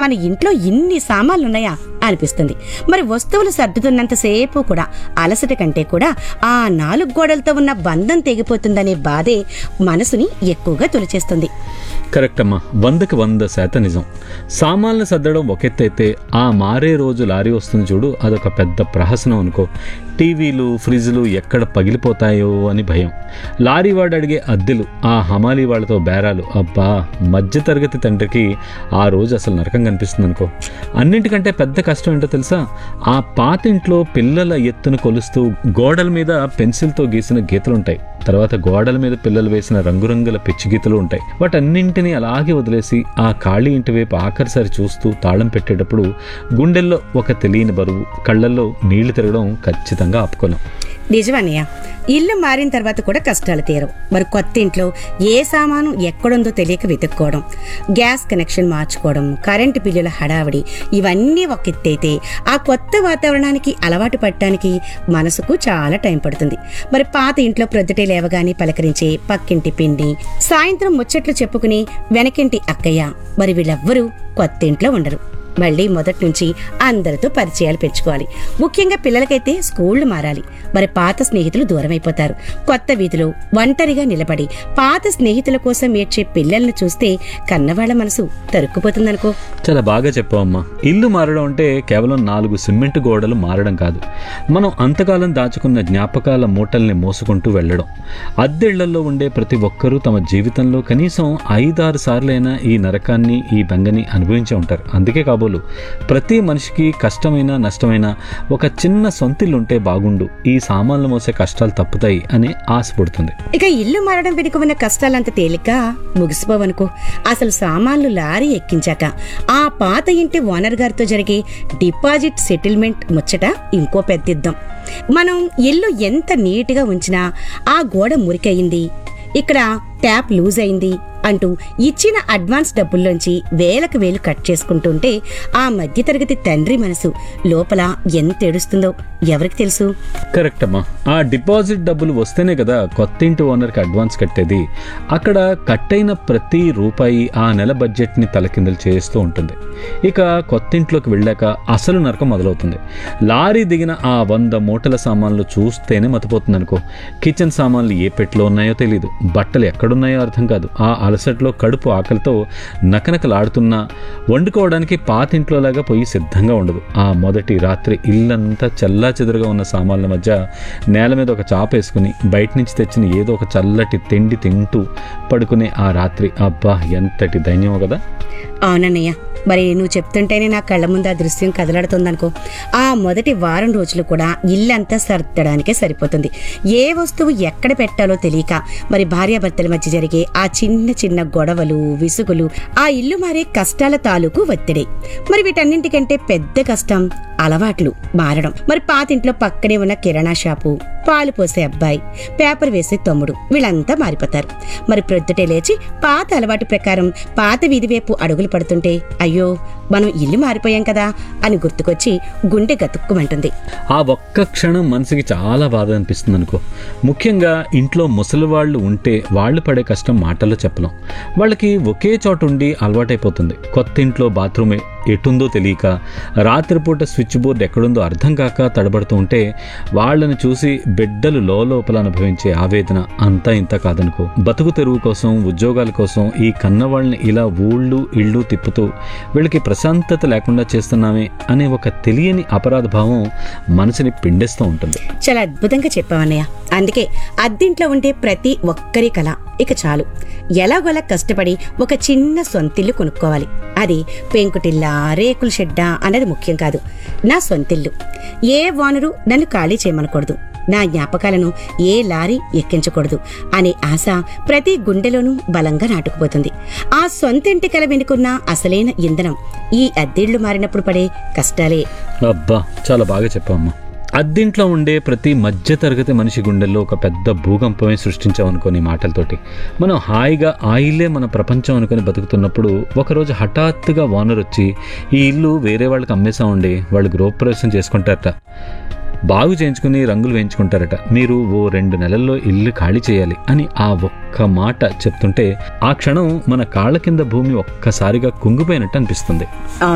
మన ఇంట్లో ఇన్ని సామాన్లున్నాయా అనిపిస్తుంది మరి వస్తువులు సర్దుతున్నంతసేపు కూడా అలసట కంటే కూడా ఆ నాలుగు గోడలతో ఉన్న బంధం తెగిపోతుందనే బాధే మనసుని ఎక్కువగా తొలిచేస్తుంది కరెక్ట్ అమ్మా వందకి వంద శాతం నిజం సామాన్లు సర్దడం ఒక ఎత్తు అయితే ఆ మారే రోజు లారీ వస్తుంది చూడు అదొక పెద్ద ప్రహసనం అనుకో టీవీలు ఫ్రిడ్జ్లు ఎక్కడ పగిలిపోతాయో అని భయం లారీ వాడు అడిగే అద్దెలు ఆ హమాలీ వాళ్ళతో బేరాలు అబ్బా మధ్యతరగతి తండ్రికి ఆ రోజు అసలు నరకం కనిపిస్తుంది అనుకో అన్నింటికంటే పెద్ద కష్టం ఏంటో తెలుసా ఆ పాతింట్లో పిల్లల ఎత్తును కొలుస్తూ గోడల మీద పెన్సిల్తో గీసిన గీతలు ఉంటాయి తర్వాత గోడల మీద పిల్లలు వేసిన రంగురంగుల పిచ్చి గీతలు ఉంటాయి వాటన్నింటినీ అలాగే వదిలేసి ఆ ఖాళీ ఇంటి వైపు ఆఖరిసారి చూస్తూ తాళం పెట్టేటప్పుడు గుండెల్లో ఒక తెలియని బరువు కళ్ళల్లో నీళ్లు తిరగడం ఖచ్చితంగా ఆపుకోలేం నిజమన్నయ్య ఇల్లు మారిన తర్వాత కూడా కష్టాలు తీరవు మరి కొత్త ఇంట్లో ఏ సామాను ఎక్కడుందో తెలియక వెతుక్కోవడం గ్యాస్ కనెక్షన్ మార్చుకోవడం కరెంటు బిల్లుల హడావిడి ఇవన్నీ ఒక ఎత్తైతే ఆ కొత్త వాతావరణానికి అలవాటు పడటానికి మనసుకు చాలా టైం పడుతుంది మరి పాత ఇంట్లో ప్రొద్దుటే లేవగానే పలకరించే పక్కింటి పిండి సాయంత్రం ముచ్చట్లు చెప్పుకుని వెనకింటి అక్కయ్య మరి వీళ్ళెవ్వరూ కొత్త ఇంట్లో ఉండరు మళ్ళీ మొదటి నుంచి అందరితో పరిచయాలు పెంచుకోవాలి ముఖ్యంగా పిల్లలకైతే స్కూళ్లు మారాలి మరి పాత స్నేహితులు దూరమైపోతారు కొత్త వీధిలో ఒంటరిగా నిలబడి పాత స్నేహితుల కోసం ఏడ్చే పిల్లల్ని చూస్తే కన్నవాళ్ల మనసు తరుక్కుపోతుందనుకో చాలా బాగా చెప్పావమ్మా ఇల్లు మారడం అంటే కేవలం నాలుగు సిమెంట్ గోడలు మారడం కాదు మనం అంతకాలం దాచుకున్న జ్ఞాపకాల మూటల్ని మోసుకుంటూ వెళ్ళడం అద్దెళ్లలో ఉండే ప్రతి ఒక్కరూ తమ జీవితంలో కనీసం ఐదారు సార్లైనా ఈ నరకాన్ని ఈ బెంగని అనుభవించే ఉంటారు అందుకే కాబోలు ప్రతి మనిషికి కష్టమైన నష్టమైన ఒక చిన్న సొంతిల్లు ఉంటే బాగుండు ఈ సామాన్లు మోసే కష్టాలు తప్పుతాయి అని ఆశపడుతుంది ఇక ఇల్లు మారడం వెనుక ఉన్న కష్టాలంత తేలిక ముగిసిపోవనుకో అసలు సామాన్లు లారీ ఎక్కించాక ఆ పాత ఇంటి ఓనర్ గారితో జరిగే డిపాజిట్ సెటిల్మెంట్ ముచ్చట ఇంకో పెద్దిద్దాం మనం ఇల్లు ఎంత నీట్గా ఉంచినా ఆ గోడ మురికయింది ఇక్కడ ట్యాప్ లూజ్ అయింది అంటూ ఇచ్చిన అడ్వాన్స్ డబ్బుల్లోంచి వేలకు వేలు కట్ చేసుకుంటుంటే ఆ మధ్యతరగతి తండ్రి మనసు లోపల ఎంత ఏడుస్తుందో ఎవరికి తెలుసు కరెక్ట్ అమ్మా ఆ డిపాజిట్ డబ్బులు వస్తేనే కదా కొత్త ఇంటి ఓనర్కి అడ్వాన్స్ కట్టేది అక్కడ కట్టైన ప్రతి రూపాయి ఆ నెల బడ్జెట్ని తలకిందలు చేస్తూ ఉంటుంది ఇక కొత్త ఇంట్లోకి వెళ్ళాక అసలు నరకం మొదలవుతుంది లారీ దిగిన ఆ వంద మూటల సామాన్లు చూస్తేనే మతిపోతుంది అనుకో కిచెన్ సామాన్లు ఏ పెట్లో ఉన్నాయో తెలియదు బట్టలు ఎక్కడున్నాయో అర్థం కాదు ఆ అలసట్లో కడుపు ఆకలితో నకనకలాడుతున్నా వండుకోవడానికి పాతింట్లోలాగా పోయి సిద్ధంగా ఉండదు ఆ మొదటి రాత్రి ఇల్లంతా చల్లా చెదురుగా ఉన్న సామాన్ల మధ్య నేల మీద ఒక చాప వేసుకుని బయట నుంచి తెచ్చిన ఏదో ఒక చల్లటి తిండి తింటూ పడుకునే ఆ రాత్రి అబ్బా ఎంతటి దైన్యమో కదా అవునన్నయ్య మరి నువ్వు చెప్తుంటేనే నా కళ్ళ ముందు ఆ దృశ్యం కదలాడుతుందనుకో ఆ మొదటి వారం రోజులు కూడా ఇల్లంతా సర్దడానికే సరిపోతుంది ఏ వస్తువు ఎక్కడ పెట్టాలో తెలియక మరి భార్యాభర్తల మధ్య జరిగే ఆ చిన్న చిన్న గొడవలు విసుగులు ఆ ఇల్లు మారే కష్టాల తాలూకు ఒత్తిడి మరి వీటన్నింటికంటే పెద్ద కష్టం అలవాట్లు మారడం మరి పాతింట్లో పక్కనే ఉన్న కిరాణా షాపు పాలు పోసే అబ్బాయి పేపర్ వేసే తమ్ముడు వీళ్ళంతా మారిపోతారు మరి ప్రొద్దుటే లేచి పాత అలవాటు ప్రకారం పాత వీధి వైపు అడుగులు పడుతుంటే అయ్యో మనం ఇల్లు మారిపోయాం కదా అని గుర్తుకొచ్చి గుండె గతుక్కుమంటుంది ఆ ఒక్క క్షణం మనసుకి చాలా బాధ అనిపిస్తుంది అనుకో ముఖ్యంగా ఇంట్లో ముసలి వాళ్ళు ఉంటే వాళ్ళు పడే కష్టం మాటల్లో చెప్పలేం వాళ్ళకి ఒకే చోట ఉండి అలవాటైపోతుంది కొత్త ఇంట్లో బాత్రూమే ఎటుందో తెలియక రాత్రిపూట స్విచ్ బోర్డు ఎక్కడుందో అర్థం కాక తడబడుతూ ఉంటే వాళ్ళని చూసి బిడ్డలు లోపల అనుభవించే ఆవేదన అంతా ఇంత కాదనుకో బతుకు తెరువు కోసం ఉద్యోగాల కోసం ఈ కన్నవాళ్ళని ఇలా ఊళ్ళు ఇళ్ళు తిప్పుతూ వీళ్ళకి ప్రశాంతత లేకుండా చేస్తున్నామే అనే ఒక తెలియని అపరాధ భావం మనసుని పిండేస్తూ ఉంటుంది చాలా అద్భుతంగా చెప్పావన్నయ్య అందుకే అద్దింట్లో ఉండే ప్రతి ఒక్కరి కళ ఇక చాలు ఎలాగోలా కష్టపడి ఒక చిన్న సొంతిల్లు కొనుక్కోవాలి అది పెంకుటిల్లా రేకుల షెడ్డా అన్నది ముఖ్యం కాదు నా సొంతిల్లు ఏ వానరు నన్ను ఖాళీ చేయమనకూడదు నా జ్ఞాపకాలను ఏ లారీ ఎక్కించకూడదు అనే ఆశ ప్రతి గుండెలోనూ బలంగా నాటుకుపోతుంది ఆ సొంతింటి కల వెనుకున్న అసలైన ఇంధనం ఈ అద్దెళ్లు మారినప్పుడు పడే కష్టాలే అబ్బా చాలా బాగా చెప్పామ్మా అద్దింట్లో ఉండే ప్రతి మధ్య తరగతి మనిషి గుండెల్లో ఒక పెద్ద భూకంపమే సృష్టించామనుకోని మాటలతోటి మనం హాయిగా ఆ ఇల్లే మన ప్రపంచం అనుకుని బతుకుతున్నప్పుడు ఒకరోజు హఠాత్తుగా ఓనర్ వచ్చి ఈ ఇల్లు వేరే వాళ్ళకి అమ్మేసామండి వాళ్ళు గృహప్రవేశం చేసుకుంటారట బాగు చేయించుకుని రంగులు వేయించుకుంటారట మీరు ఓ రెండు నెలల్లో ఇల్లు ఖాళీ చేయాలి అని ఆ ఒక్క మాట చెప్తుంటే ఆ క్షణం మన కాళ్ళ కింద భూమి ఒక్కసారిగా కుంగిపోయినట్టు అనిపిస్తుంది